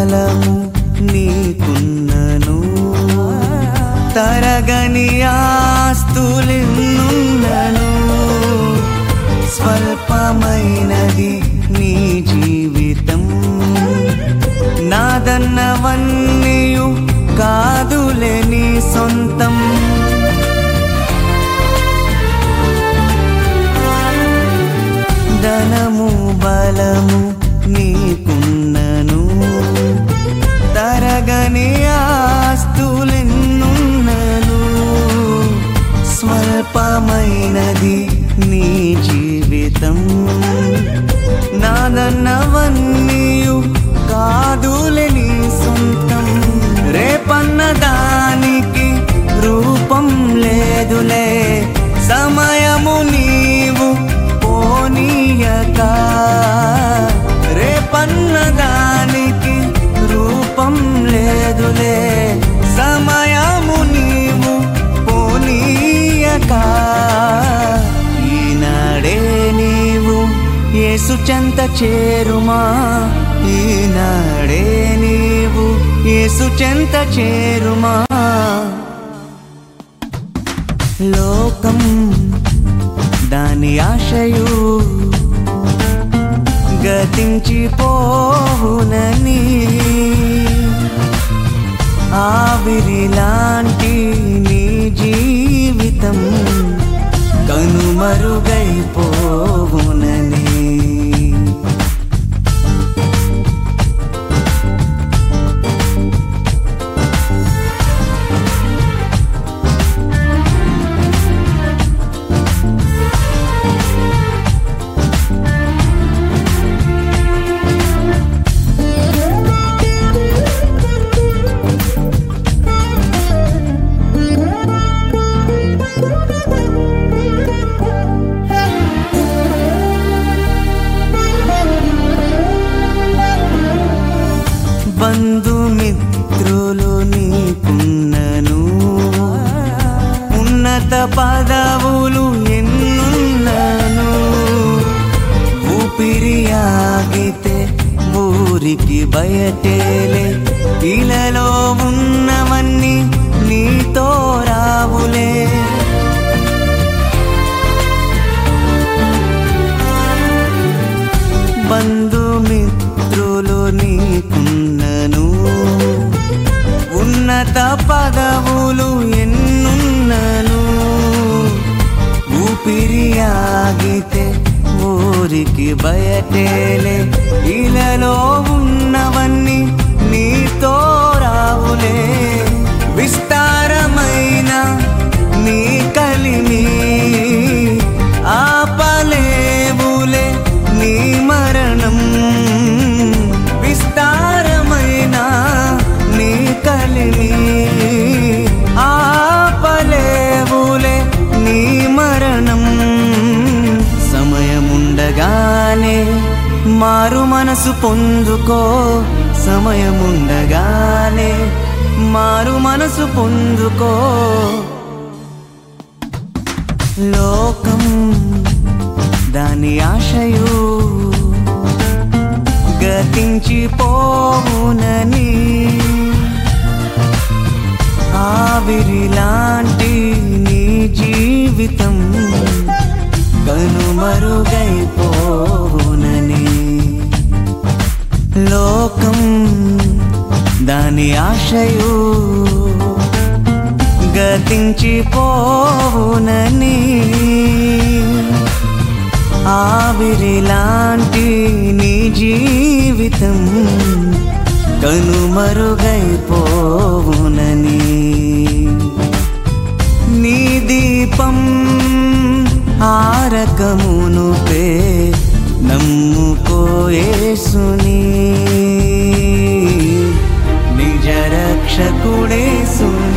బలము నీకున్నను తరగని ఆస్తులెన్నున్నను స్వల్పమైనది నీ జీవితం నాదన్నవన్నీయు కాదులే నీ సొంతం ధనము బలము నీకున్నను తరగని ఆస్తులెన్నున్నను స్వల్పమైనది నీ జీవితం నాదన్నవన్నీయు కాదులే నీ సొంతం రేపన్న దానికి రూపం లేదులే సమయము నీవు పోనీయక రేపన్న దానికి రూపం లేదులే సమయము నీవు పోనీయక ఈనాడే నీవు యేసు చెంత చేరుమా ఈనాడే నీవు యేసు చెంత చేరుమా లోకం దాని ఆశయు గతించిపోవునని ఆవిరిలాంటి నీ జీవితం కనుమరుగైపోవునని బంధుమిత్రులు నీకున్నను ఉన్నత పదవులు ఎన్నున్నను ఊపిరి ఆగితే ఊరికి బయటేలే ఇలలో ఉన్నవన్నీ నీతో రావులే బంధుమిత్రులు నీకున్నను ఉన్నత పదవులు ఎన్నున్నను ఊపిరి ఆగితే ఊరికి బయటేలే ఇలలో ఉన్నవన్నీ నీతో రావులే విస్తారమైన నీ కలిమి ఆపలేవులే నీ మరణం విస్తారమైన నీ కలిమి ఆపలేవులే నీ మరణం సమయముండగానే మారు మనసు పొందుకో సమయముండగానే మారు మనసు పొందుకో లోకం దాని ఆశయు గతించిపోవునని ఆవిరిలాంటి నీ జీవితం కనుమరుగైపోవునని లోకం దాని ఆశయు గతించిపోవునని ఆవిరిలాంటి నీ జీవితం కనుమరుగైపోవునని నీ దీపం ఆరకమును పే నమ్ముకోయేసుని నిజ రక్షకుడేసుని